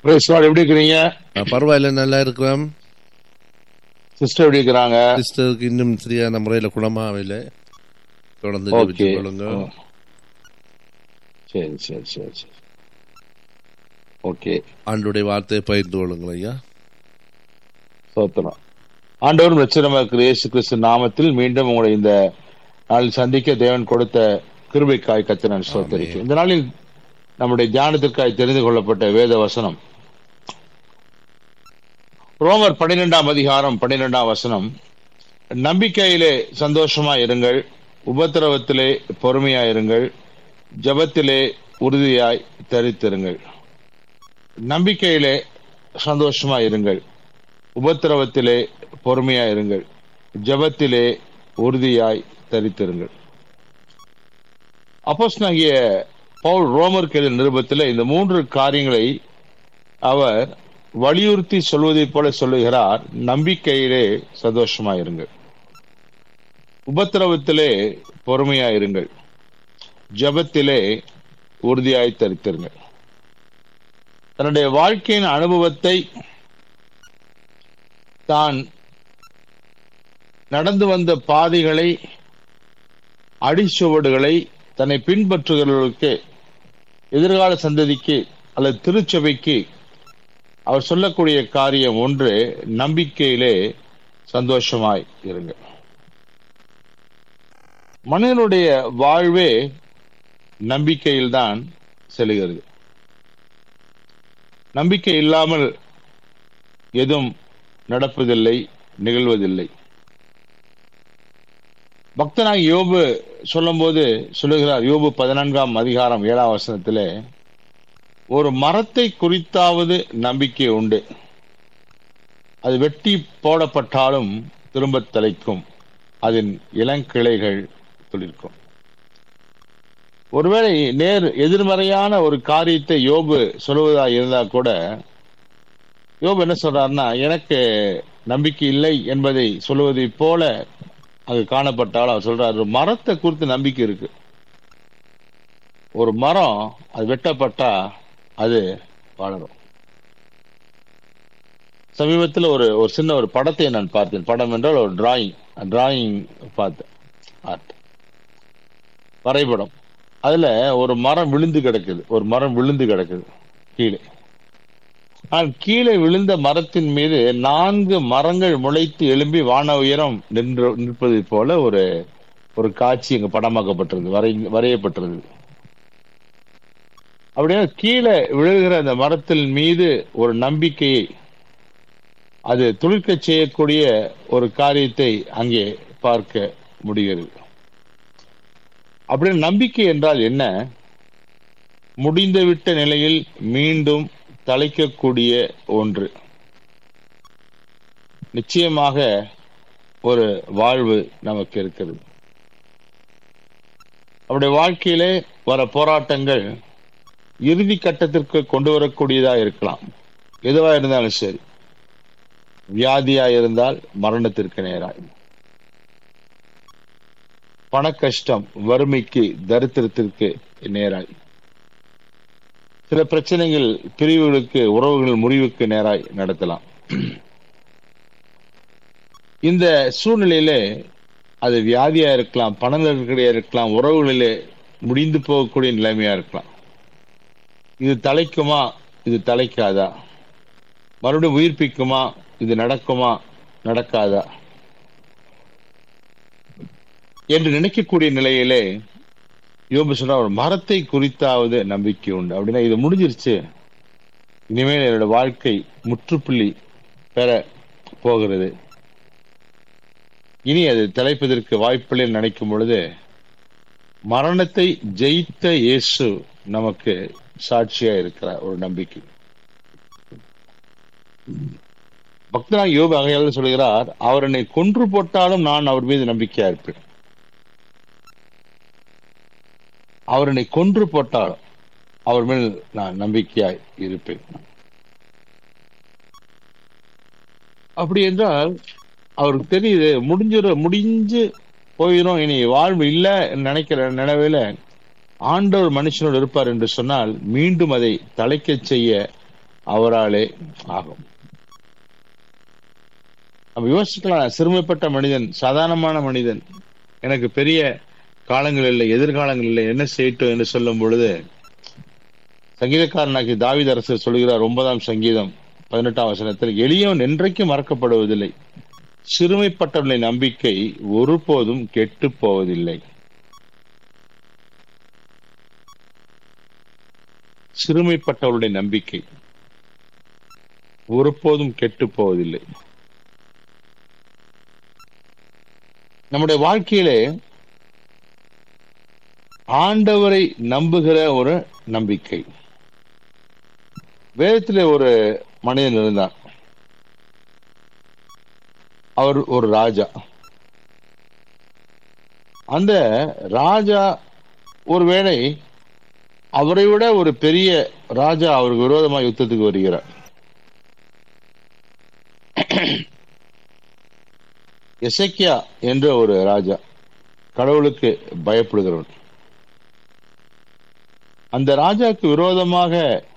Praise God. எப்படி இருக்கிறீங்க அஹ், பரவாயில்ல நல்லா இருக்கிறோம் சிஸ்டர் எப்படி இருக்கிறாங்க சிஸ்டருக்கு இன்னும் சரியான முறையில் குணமாகவில்லை தொடர்ந்து ஓகே ஜெபித்துக் கொள்ளுங்க சரி சரி சரி சரி ஓகே ஆண்டுடைய வார்த்தையை பகிர்ந்து கொள்ளுங்கள் ஐயா சோத்திரம் ஆண்டவரும் ரட்சகருமாக இருக்கிற இயேசு கிறிஸ்து நாமத்தில் மீண்டும் உங்களை இந்த நாளில் சந்திக்க தேவன் கொடுத்த கிருபைக்காய் கத்து நான் சோத்தரிக்கிறேன் இந்த நாளில் நம்முடைய தியானத்திற்காய் தெரிந்து கொள்ளப்பட்ட வேத வசனம் ரோமர் பன்னிரெண்டாம் அதிகாரம் பன்னிரெண்டாம் வசனம் நம்பிக்கையிலே சந்தோஷமா இருங்கள் உபத்திரவத்திலே பொறுமையா இருங்கள் ஜெபத்திலே உறுதியாய் தரித்திருங்கள் நம்பிக்கையிலே சந்தோஷமா இருங்கள் உபத்திரவத்திலே பொறுமையா இருங்கள் ஜெபத்திலே உறுதியாய் தரித்திருங்கள் அப்போஸ்தலனாகிய பவுல் ரோமருக்கு எழுதிய நிருபத்தில் இந்த மூன்று காரியங்களை அவர் வலியுறுத்தி சொல்வதைப் போல சொல்லுகிறார் நம்பிக்கையிலே சந்தோஷமா இருங்கள் உபத்திரவத்திலே பொறுமையா இருங்கள் ஜெபத்திலே உறுதியாய் தரித்திருங்கள் தன்னுடைய வாழ்க்கையின் அனுபவத்தை தான் நடந்து வந்த பாதைகளை அடிச்சுவடுகளை தன்னை பின்பற்றுகிறவர்களுக்கு எதிர்கால சந்ததிக்கு அல்லது திருச்சபைக்கு அவர் சொல்லக்கூடிய காரியம் ஒன்று நம்பிக்கையிலே சந்தோஷமாய் இருங்க மனிதனுடைய வாழ்வே நம்பிக்கையில்தான் செல்கிறது நம்பிக்கை இல்லாமல் எதுவும் நடப்பதில்லை நிகழ்வதில்லை பக்தனாக யோபு சொல்லும்போது சொல்லுகிறார் யோபு பதினான்காம் அதிகாரம் ஏழாம் வசனத்திலே ஒரு மரத்தை குறித்தாவது நம்பிக்கை உண்டு அது வெட்டி போடப்பட்டாலும் திரும்ப தலைக்கும் அதன் இளங்கிளைகள் துளிர்க்கும் ஒருவேளை நேர் எதிர்மறையான ஒரு காரியத்தை யோபு சொல்வதா இருந்தா கூட யோபு என்ன சொல்றாருன்னா எனக்கு நம்பிக்கை இல்லை என்பதை சொல்லுவதை போல அங்கு காணப்பட்டால் அவர் சொல்றாரு ஒரு மரத்தை குறித்து நம்பிக்கை இருக்கு ஒரு மரம் அது வெட்டப்பட்டா அது வளரும் சமீபத்தில் ஒரு ஒரு சின்ன ஒரு படத்தை நான் பார்த்தேன் படம் என்றால் ஒரு டிராயிங் டிராயிங் பார்த்தேன் ஆர்ட் வரைபடம் அதுல ஒரு மரம் விழுந்து கிடக்குது ஒரு மரம் விழுந்து கிடக்குது கீழே ஆனால் கீழே விழுந்த மரத்தின் மீது நான்கு மரங்கள் முளைத்து எழும்பி வான உயரம் நின்று நிற்பதை போல ஒரு ஒரு காட்சி இங்க படமாக்கப்பட்டிருது வரை வரையப்பட்டிருது அப்படியே கீழே விழுகிற அந்த மரத்தின் மீது ஒரு நம்பிக்கையை அது துளிர்க்க செய்யக்கூடிய ஒரு காரியத்தை அங்கே பார்க்க முடிகிறது அப்படி நம்பிக்கை என்றால் என்ன முடிந்துவிட்ட நிலையில் மீண்டும் தலைக்கக்கூடிய ஒன்று நிச்சயமாக ஒரு வாழ்வு நமக்கு இருக்கிறது அவருடைய வாழ்க்கையிலே வர போராட்டங்கள் இறுதி கட்டத்திற்கு கொண்டு வரக்கூடியதா இருக்கலாம் எதுவா இருந்தாலும் சரி வியாதியா இருந்தால் மரணத்திற்கு நேராய் பண கஷ்டம் வறுமைக்கு தரித்திரத்திற்கு நேராய் சில பிரச்சனைகள் பிரிவுகளுக்கு உறவுகள் முறிவுக்கு நேராய் நடத்தலாம் இந்த சூழ்நிலையிலே அது வியாதியா இருக்கலாம் பண நெருக்கடியா இருக்கலாம் உறவுகளிலே முடிந்து போகக்கூடிய நிலைமையா இருக்கலாம் இது தலைக்குமா இது தலைக்காதா மறுபடியும் உயிர்ப்பிக்குமா இது நடக்குமா நடக்காதா என்று நினைக்கக்கூடிய நிலையிலே யோபு சொன்னா ஒரு மரத்தை குறித்தாவது நம்பிக்கை உண்டு அப்படின்னா இது முடிஞ்சிருச்சு இனிமேல் என்னோட வாழ்க்கை முற்றுப்புள்ளி பெற போகிறது இனி அது தலைப்பதற்கு வாய்ப்பில்லை நினைக்கும் பொழுது மரணத்தை ஜெயித்த இயேசு நமக்கு சாட்சியா இருக்கிறார் ஒரு நம்பிக்கை பக்தனாக யோபு அகையால் சொல்கிறார் அவர் என்னை கொன்று போட்டாலும் நான் அவர் மீது நம்பிக்கையா இருப்பேன் அவர் என்னை கொன்று போட்டாலும் அவர் மேல் நான் நம்பிக்கையாய் இருப்பேன் அப்படி என்றால் அவருக்கு தெரியுது முடிஞ்சிட முடிஞ்சு போயிடும் இனி வாழ்வு இல்ல நினைக்கிற நினைவில ஆண்டவர் மனுஷனோடு இருப்பார் என்று சொன்னால் மீண்டும் அதை தலைக்கச் செய்ய அவராலே ஆகும் நம்ம யோசிக்கலாம் சிறுமைப்பட்ட மனிதன் சாதாரணமான மனிதன் எனக்கு பெரிய காலங்கள் இல்லை எதிர்காலங்கள் இல்லை என்ன செய்யட்டும் என்று சொல்லும் பொழுது சங்கீதக்காரனாக்கி தாவித அரசர் சொல்கிறார் ஒன்பதாம் சங்கீதம் பதினெட்டாம் வசனத்தில் எளியவன் என்றைக்கும் மறக்கப்படுவதில்லை சிறுமைப்பட்டவர்களின் நம்பிக்கை ஒருபோதும் கெட்டு போவதில்லை சிறுமைப்பட்டவருடைய நம்பிக்கை ஒருபோதும் கெட்டு போவதில்லை நம்முடைய வாழ்க்கையிலே ஆண்டவரை நம்புகிற ஒரு நம்பிக்கை வேதத்திலே ஒரு மனிதன் இருந்தார் அவர் ஒரு ராஜா அந்த ராஜா ஒருவேளை அவரை விட ஒரு பெரிய ராஜா அவருக்கு விரோதமா யுத்தத்துக்கு வருகிறார் எசக்கியா என்ற ஒரு ராஜா கடவுளுக்கு பயப்படுகிறவன் அந்த ராஜாக்கு விரோதமாக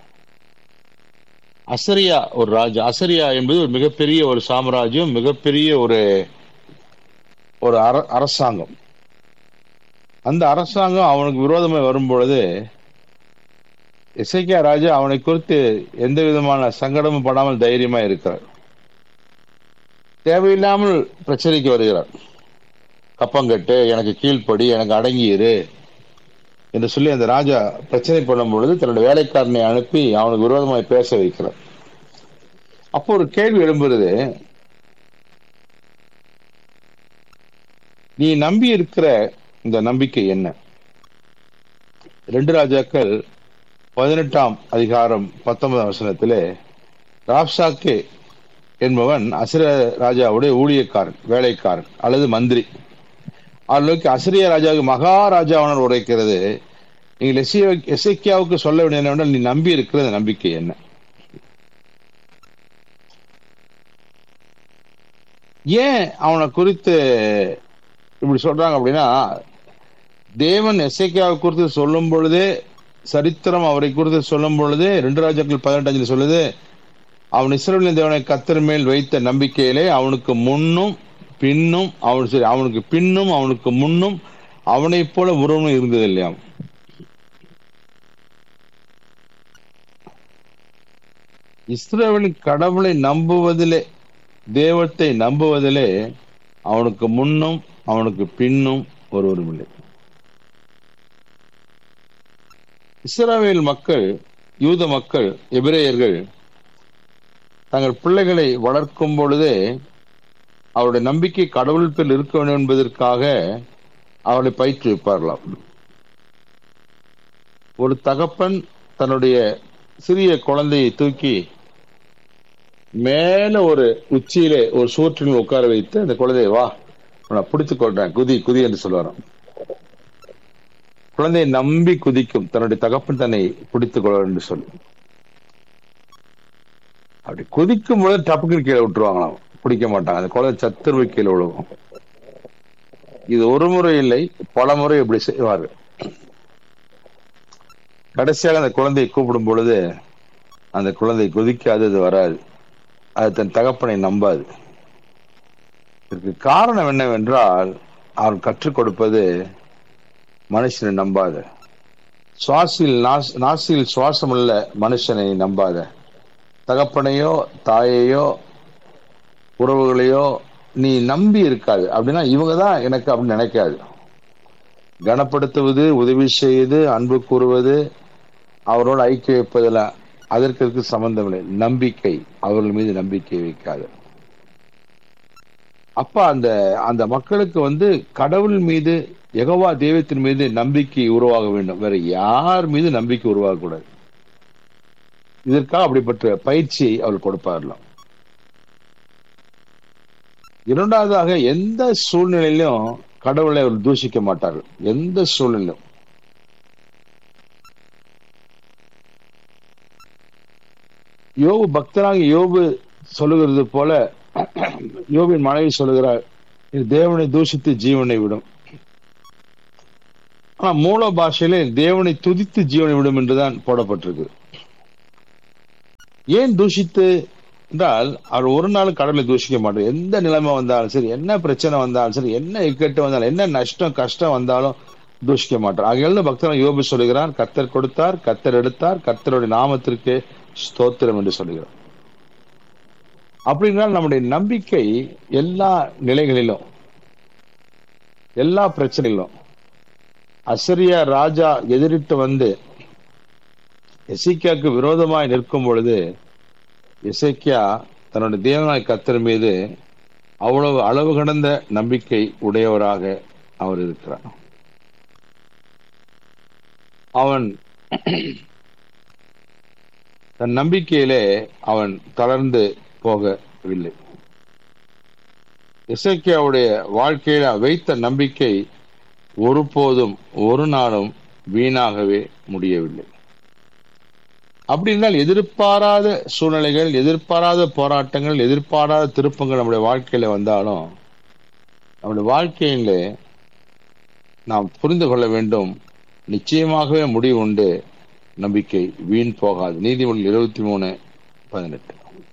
அசரியா ஒரு ராஜா அசரியா என்பது ஒரு மிகப்பெரிய ஒரு சாம்ராஜ்யம் மிகப்பெரிய ஒரு ஒரு அர- அரசாங்கம் அந்த அரசாங்கம் அவனுக்கு விரோதமாக வரும் பொழுது இசைக்கியா ராஜா அவனை குறித்து எந்த விதமான சங்கடமும் படாமல் தைரியமா இருக்கிறார் தேவையில்லாமல் பிரச்சனைக்கு வருகிறார் கப்பங்கட்டு எனக்கு கீழ்ப்படி எனக்கு அடங்கியிரு என்று சொல்லி அந்த ராஜா பிரச்சனை பண்ணும் பொழுது தன்னுடைய வேலைக்காரனை அனுப்பி அவனுக்கு விரோதமாய் பேச வைக்கிறார் அப்போ ஒரு கேள்வி எழும்புறது நீ நம்பி இருக்கிற இந்த நம்பிக்கை என்ன ரெண்டு ராஜாக்கள் பதினெட்டாம் அதிகாரம் பத்தொன்பதாம் வசனத்திலே ராப்சாக்கே என்பவன் அசுர ராஜாவுடைய ஊழியக்காரன் வேலைக்காரன் அல்லது மந்திரி அவர்களுக்கு அசிரிய ராஜாவுக்கு மகாராஜாவனர் உரைக்கிறது நீங்கள் எஸ்ஐ எசைக்கியாவுக்கு சொல்ல வேண்டிய என்னவென்றால் நீ நம்பி இருக்கிற அந்த நம்பிக்கை என்ன ஏன் அவனை குறித்து இப்படி சொல்றாங்க அப்படின்னா தேவன் எசைக்கியாவை குறித்து சொல்லும் பொழுதே சரித்திரம் அவரை குறித்து சொல்லும் பொழுதே ரெண்டு ராஜாக்கள் பதினெட்டு சொல்லுது அவன் இஸ்ரவேலின் தேவனை கத்தர் மேல் வைத்த நம்பிக்கையிலே அவனுக்கு முன்னும் பின்னும் அவன் சரி அவனுக்கு பின்னும் அவனுக்கு முன்னும் அவனைப் போல உருவம் இருந்தது இல்லையாம் இஸ்ரவேலின் கடவுளை நம்புவதிலே தேவத்தை நம்புவதிலே அவனுக்கு முன்னும் அவனுக்கு பின்னும் ஒருவரும் இல்லை இஸ்ரவேல் மக்கள் யூத மக்கள் எபிரேயர்கள் தங்கள் பிள்ளைகளை வளர்க்கும் பொழுதே அவருடைய நம்பிக்கை கடவுள் பேர் இருக்க வேண்டும் என்பதற்காக அவளை பயிற்றுவிப்பார்களாம் ஒரு தகப்பன் தன்னுடைய சிறிய குழந்தையை தூக்கி மேல ஒரு உச்சியிலே ஒரு சூற்றில் உட்கார வைத்து அந்த குழந்தையை வா நான் பிடித்துக் கொள்றேன் குதி குதி என்று சொல்லுவாராம் குழந்தையை நம்பி குதிக்கும் தன்னுடைய தகப்பன் தன்னை பிடித்துக் கொள்ள என்று சொல்லி அப்படி குதிக்கும் போது டப்புக்கு கீழே விட்டுருவாங்களாம் பிடிக்க மாட்டாங்க அந்த குழந்தை சத்துருவை கீழே விழுகும் இது ஒரு முறை இல்லை பல முறை இப்படி செய்வார்கள் கடைசியாக அந்த குழந்தையை கூப்பிடும் பொழுது அந்த குழந்தை குதிக்காது அது வராது அது தன் தகப்பனை நம்பாது இதற்கு காரணம் என்னவென்றால் அவன் கற்றுக் கொடுப்பது மனுஷனை நம்பாத சுவாசில் நாஸ்- நாசியில் சுவாசமுள்ள மனுஷனை நம்பாத தகப்பனையோ தாயையோ உறவுகளையோ நீ நம்பி இருக்காது அப்படின்னா இவங்க தான் எனக்கு அப்படின்னு நினைக்காது கனப்படுத்துவது உதவி செய்து அன்பு கூறுவது அவரோடு ஐக்கிய வைப்பதில் அதற்கு இருக்கு சம்பந்தம் இல்லை நம்பிக்கை அவர்கள் மீது நம்பிக்கை வைக்காது அப்ப அந்த அந்த மக்களுக்கு வந்து கடவுள் மீது யெகோவா தெய்வத்தின் மீது நம்பிக்கை உருவாக வேண்டும் வேற யார் மீது நம்பிக்கை உருவாகக்கூடாது இதற்காக அப்படிப்பட்ட பயிற்சியை அவர்கள் கொடுப்பார்களாம் இரண்டாவதாக எந்த சூழ்நிலையிலும் கடவுளை அவர் தூஷிக்க மாட்டார்கள் எந்த சூழ்நிலையும் யோபு பக்தராக யோபு சொல்லுகிறது போல யோபின் மனைவி சொல்லுகிறார் இது தேவனை தூஷித்து ஜீவனை விடும் ஆனா மூல பாஷையிலே தேவனை துதித்து ஜீவனை விடும் என்றுதான் போடப்பட்டிருக்கு ஏன் தூஷித்து என்றால் அவர் ஒரு நாள் கடவுளை தூஷிக்க மாட்டார் எந்த நிலைமை வந்தாலும் சரி என்ன பிரச்சனை வந்தாலும் சரி என்ன இக்கட்டு வந்தாலும் என்ன நஷ்டம் கஷ்டம் வந்தாலும் தூஷிக்க மாட்டார் ஆகையால பக்தன் யோபு சொல்லுகிறார் கத்தர் கொடுத்தார் கத்தர் எடுத்தார் கத்தருடைய நாமத்திற்கு ஸ்தோத்திரம் என்று சொல்லுகிறார் அப்படின்னால் நம்முடைய நம்பிக்கை எல்லா நிலைகளிலும் எல்லா பிரச்சனைகளும் அசரியா ராஜா எதிரிட்டு வந்து எசைக்கியாவுக்கு விரோதமாய் நிற்கும் பொழுது எசைக்கியா தன்னுடைய தேவனாய் கத்தர் மீது அவ்வளவு அளவு கடந்த நம்பிக்கை உடையவராக அவர் இருக்கிறார் அவன் தன் நம்பிக்கையிலே அவன் தளர்ந்து போகவில்லை இசைக்கியாவுடைய வாழ்க்கையில வைத்த நம்பிக்கை ஒருபோதும் ஒரு நாளும் வீணாகவே முடியவில்லை அப்படி என்றால் எதிர்பாராத சூழ்நிலைகள் எதிர்பாராத போராட்டங்கள் எதிர்பாராத திருப்பங்கள் நம்முடைய வாழ்க்கையில வந்தாலும் நம்முடைய வாழ்க்கையில நாம் புரிந்து கொள்ள வேண்டும் நிச்சயமாகவே முடிவு உண்டு நம்பிக்கை வீண் போகாது நீதிமொழி இருபத்தி மூணு பதினெட்டு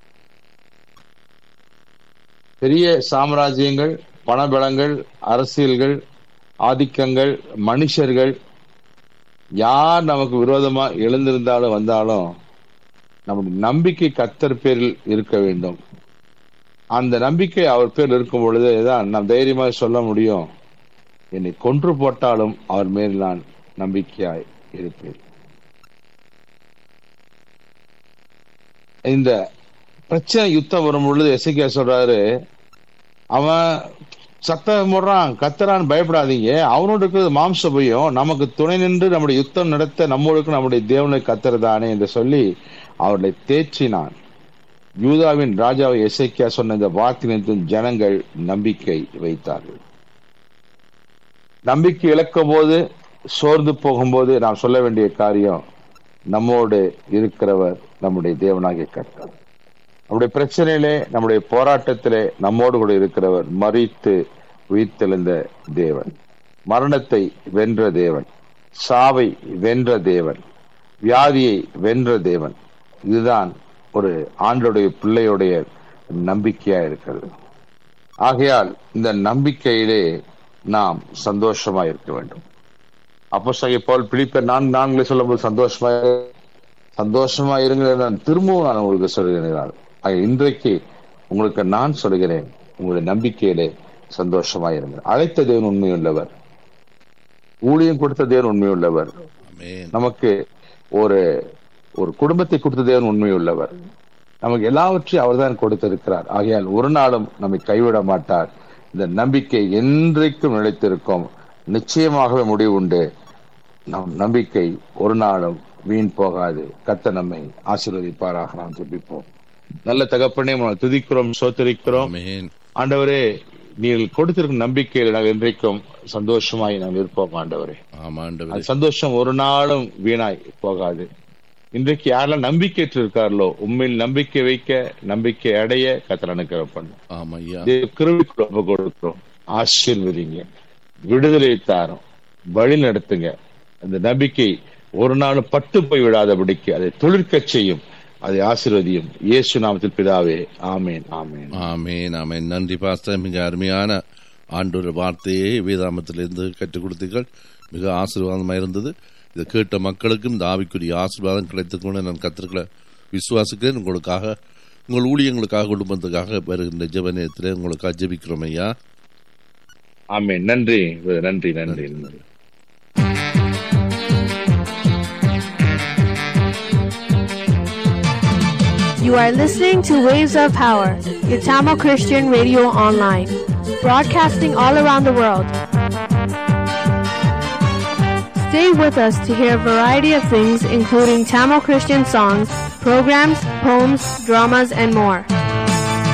பெரிய சாம்ராஜ்யங்கள் பணபலங்கள் அரசியல்கள் ஆதிக்கங்கள் மனுஷர்கள் யார் நமக்கு விரோதமா எழுந்திருந்தாலும் வந்தாலும் நம்முடைய நம்பிக்கை கத்தர் பேரில் இருக்க வேண்டும் அந்த நம்பிக்கை அவர் பேர் இருக்கும் பொழுது தான் நாம் தைரியமாக சொல்ல முடியும் என்னை கொன்று போட்டாலும் அவர் மேல் நான் நம்பிக்கையாய் இருப்பேன் இந்த பிரச்சனை யுத்தம் வரும் பொழுது எசைக்கியா சொல்றாரு அவன் சத்தம் போடுறான் கத்துறான்னு பயப்படாதீங்க அவனோட இருக்கிறது மாம்ச பயம் நமக்கு துணை நின்று நம்முடைய யுத்தம் நடத்த நம்மளுக்கு நம்முடைய தேவனை கத்துறதானே என்று சொல்லி அவர்களை தேற்றினான் யூதாவின் ராஜாவை எசைக்கியா சொன்ன இந்த வார்த்தை ஜனங்கள் நம்பிக்கை வைத்தார்கள் நம்பிக்கை இழக்கும் போது சோர்ந்து போகும்போது நாம் சொல்ல வேண்டிய காரியம் நம்மோடு இருக்கிறவர் நம்முடைய தேவனாகிய கர்த்தர் நம்முடைய பிரச்சனையிலே நம்முடைய போராட்டத்திலே நம்மோடு கூட இருக்கிறவர் மறித்து உயிர்த்தெழுந்த தேவன் மரணத்தை வென்ற தேவன் சாவை வென்ற தேவன் வியாதியை வென்ற தேவன் இதுதான் ஒரு ஆண்டுடைய பிள்ளையுடைய நம்பிக்கையா இருக்கிறது ஆகையால் இந்த நம்பிக்கையிலே நாம் சந்தோஷமா இருக்க வேண்டும் அப்போ சகை போல் பிடிப்ப நான் நான்களே சொல்லும்போது சந்தோஷமா சந்தோஷமா இருங்க நான் திரும்பவும் நான் உங்களுக்கு சொல்கிறேன் இன்றைக்கு உங்களுக்கு நான் சொல்கிறேன் உங்களுடைய நம்பிக்கையிலே சந்தோஷமா இருங்க அழைத்த தேவன் உண்மையுள்ளவர் ஊழியம் கொடுத்த தேவன் உண்மையுள்ளவர் நமக்கு ஒரு ஒரு குடும்பத்தை கொடுத்த தேவன் உண்மையுள்ளவர் நமக்கு எல்லாவற்றையும் அவர் தான் கொடுத்திருக்கிறார் ஆகையால் ஒரு நாளும் நம்மை கைவிட மாட்டார் இந்த நம்பிக்கை என்றைக்கும் நிலைத்திருக்கும் நிச்சயமாகவே முடிவு உண்டு நம் நம்பிக்கை ஒரு நாளும் வீண் போகாது கத்த நம்மை ஆசீர்வதிப்பாராக நாம் ஜெபிப்போம் நல்ல தகப்பனே துதிக்கிறோம் சோத்தரிக்கிறோம் ஆண்டவரே நீங்கள் கொடுத்திருக்கும் நம்பிக்கையில் நாங்கள் இன்றைக்கும் சந்தோஷமாய் நாங்கள் இருப்போம் ஆண்டவரே அது சந்தோஷம் ஒரு நாளும் வீணாய் போகாது இன்றைக்கு யாரெல்லாம் நம்பிக்கையற்று இருக்கார்களோ உண்மையில் நம்பிக்கை வைக்க நம்பிக்கை அடைய கத்தர் அனுக்கிறோம் கிருவிக்குள்ள கொடுக்கிறோம் ஆசீர்வதிங்க விடுதலை தாரும் வழி நடத்துங்க அந்த நம்பிக்கை ஒரு நாளும் பட்டு போய் விடாதபடிக்கு அதை தொழிற்க செய்யும் அதை ஆசீர்வதியும் இயேசு நாமத்தில் பிதாவே ஆமேன் ஆமேன் ஆமேன் ஆமேன் நன்றி பாஸ்டர் மிக அருமையான ஆண்டோட வார்த்தையை வேதாமத்திலிருந்து கற்றுக் கொடுத்தீர்கள் மிக ஆசீர்வாதமாக இருந்தது இதை கேட்ட மக்களுக்கும் இந்த ஆவிக்குரிய ஆசீர்வாதம் கிடைத்துக்கொண்டு நான் கத்திருக்கல விசுவாசிக்கிறேன் உங்களுக்காக உங்கள் ஊழியங்களுக்காக குடும்பத்துக்காக வருகின்ற ஜெபநேயத்தில் உங்களுக்காக ஜெபிக்கிறோம் ஐயா ஆமேன் நன்றி நன்றி நன்றி நன்றி You are listening to Waves of Power, your Tamil Christian radio online, broadcasting all around the world. Stay with us to hear a variety of things, including Tamil Christian songs, programs, poems, dramas, and more.